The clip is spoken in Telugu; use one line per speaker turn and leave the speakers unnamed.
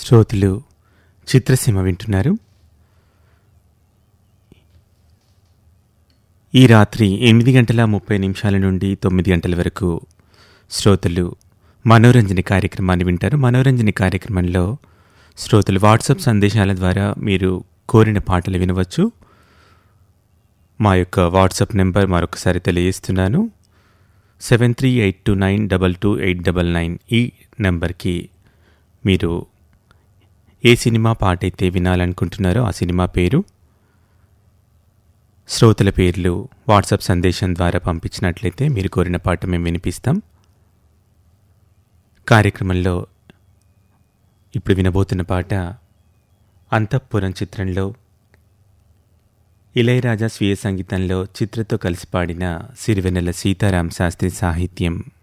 శ్రోతలు చిత్రసీమ వింటున్నారు ఈ రాత్రి ఎనిమిది గంటల ముప్పై నిమిషాల నుండి తొమ్మిది గంటల వరకు శ్రోతలు మనోరంజన కార్యక్రమాన్ని వింటారు మనోరంజన కార్యక్రమంలో శ్రోతలు వాట్సాప్ సందేశాల ద్వారా మీరు కోరిన పాటలు వినవచ్చు మా యొక్క వాట్సాప్ నెంబర్ మరొకసారి తెలియజేస్తున్నాను seven three eight two nine double two eight double nine ఈ నెంబర్కి మీరు ఏ సినిమా పాట అయితే వినాలనుకుంటున్నారో ఆ సినిమా పేరు శ్రోతల పేర్లు వాట్సాప్ సందేశం ద్వారా పంపించినట్లయితే మీరు కోరిన పాట మేము వినిపిస్తాం కార్యక్రమంలో ఇప్పుడు వినబోతున్న పాట అంతఃపురం చిత్రంలో ఇళయరాజా స్వీయ సంగీతంలో చిత్రతో కలిసి పాడిన సిరివెన్నెల సీతారాం శాస్త్రి సాహిత్యం